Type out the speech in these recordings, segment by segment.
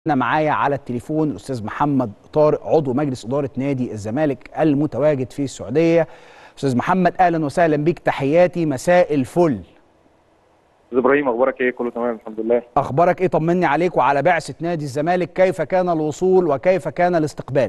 انا معايا على التليفون الاستاذ محمد طارق عضو مجلس اداره نادي الزمالك المتواجد في السعوديه استاذ محمد اهلا وسهلا بيك تحياتي مساء الفل استاذ ابراهيم اخبارك ايه كله تمام الحمد لله اخبارك ايه طمني عليك وعلى بعثه نادي الزمالك كيف كان الوصول وكيف كان الاستقبال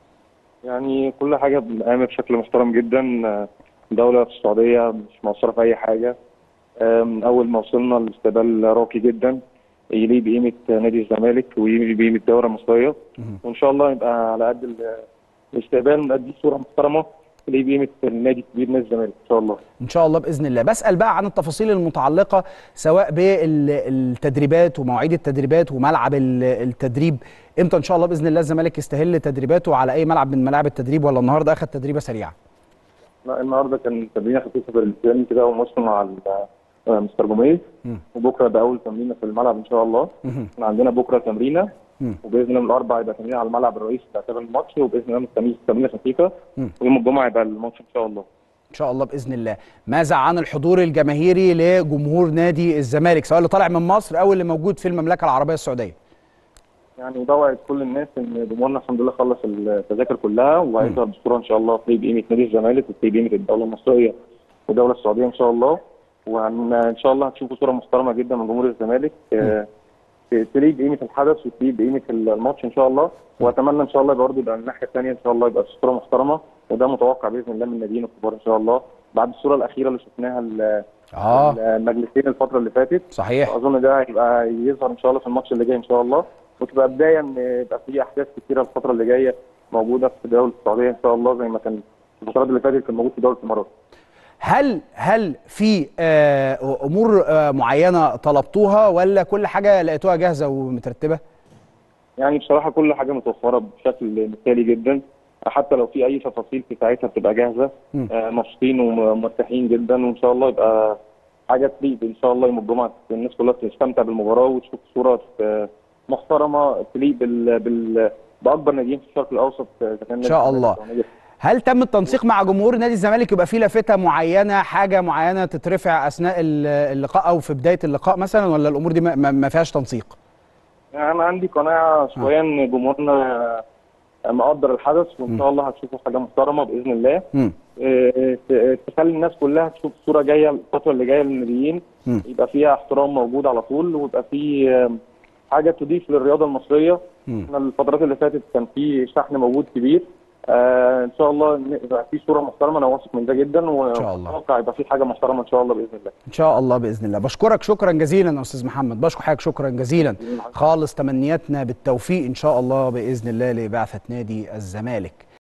يعني كل حاجه قامت بشكل محترم جدا دوله في السعوديه مش مقصره في اي حاجه من اول ما وصلنا الاستقبال راقي جدا يليق بقيمه نادي الزمالك ويليق بقيمه الدوله المصريه وان شاء الله يبقى على قد الاستقبال نأدي صوره محترمه تليق بقيمه النادي الكبير نادي الزمالك ان شاء الله ان شاء الله باذن الله بسال بقى عن التفاصيل المتعلقه سواء بالتدريبات ومواعيد التدريبات وملعب التدريب امتى ان شاء الله باذن الله الزمالك يستهل تدريباته على اي ملعب من ملاعب التدريب ولا النهارده اخذ تدريبه سريعه لا النهارده كان تمرينه خفيفه في الالتزام كده ومصر مع مستر جوميز وبكره ده اول تمرينه في الملعب ان شاء الله احنا عندنا بكره تمرينه وباذن الله من الاربعاء يبقى تمرين على الملعب الرئيسي بتاع الماتش وباذن الله الخميس تمرينه خفيفه ويوم الجمعه يبقى الماتش ان شاء الله ان شاء الله باذن الله ماذا عن الحضور الجماهيري لجمهور نادي الزمالك سواء اللي طالع من مصر او اللي موجود في المملكه العربيه السعوديه يعني بوعد كل الناس ان جمهورنا الحمد لله خلص التذاكر كلها وهيظهر بصوره ان شاء الله في بقيمه نادي الزمالك وفي بقيمه الدوله المصريه والدوله السعوديه ان شاء الله وان شاء الله هتشوفوا صوره محترمه جدا من جمهور الزمالك تليق بقيمه الحدث وتليق بقيمه الماتش ان شاء الله واتمنى ان شاء الله برضه يبقى الناحيه الثانيه ان شاء الله يبقى صوره محترمه وده متوقع باذن الله من الناديين الكبار ان شاء الله بعد الصوره الاخيره اللي شفناها اه المجلسين الفتره اللي فاتت صحيح اظن ده هيبقى يظهر ان شاء الله في الماتش اللي جاي ان شاء الله وتبقى بدايه ان يبقى في احداث كثيره الفتره اللي جايه موجوده في دوله السعوديه ان شاء الله زي ما كان الفترات اللي فاتت كان موجود في دوله الامارات هل هل في امور معينه طلبتوها ولا كل حاجه لقيتوها جاهزه ومترتبه؟ يعني بصراحه كل حاجه متوفره بشكل مثالي جدا حتى لو في اي تفاصيل في ساعتها بتبقى جاهزه مبسوطين ومرتاحين جدا وان شاء الله يبقى حاجه تليق ان شاء الله يوم الجمعه الناس كلها تستمتع بالمباراه وتشوف صوره محترمه تليق بال... بال... باكبر ناديين في الشرق الاوسط ان شاء الله هل تم التنسيق مع جمهور نادي الزمالك يبقى في لافته معينه حاجه معينه تترفع اثناء اللقاء او في بدايه اللقاء مثلا ولا الامور دي ما فيهاش تنسيق؟ يعني انا عندي قناعه شويه ان جمهورنا مقدر الحدث وان شاء الله هتشوفوا حاجه محترمه باذن الله تخلي الناس كلها تشوف صوره جايه الفتره اللي جايه للناديين يبقى فيها احترام موجود على طول ويبقى في حاجه تضيف للرياضه المصريه احنا الفترات اللي فاتت كان في شحن موجود كبير آه ان شاء الله يبقى في صوره محترمه انا واثق من ده جدا واتوقع يبقى في حاجه محترمه ان شاء الله باذن الله ان شاء الله باذن الله بشكرك شكرا جزيلا يا استاذ محمد بشكر حضرتك شكرا جزيلا خالص تمنياتنا بالتوفيق ان شاء الله باذن الله لبعثه نادي الزمالك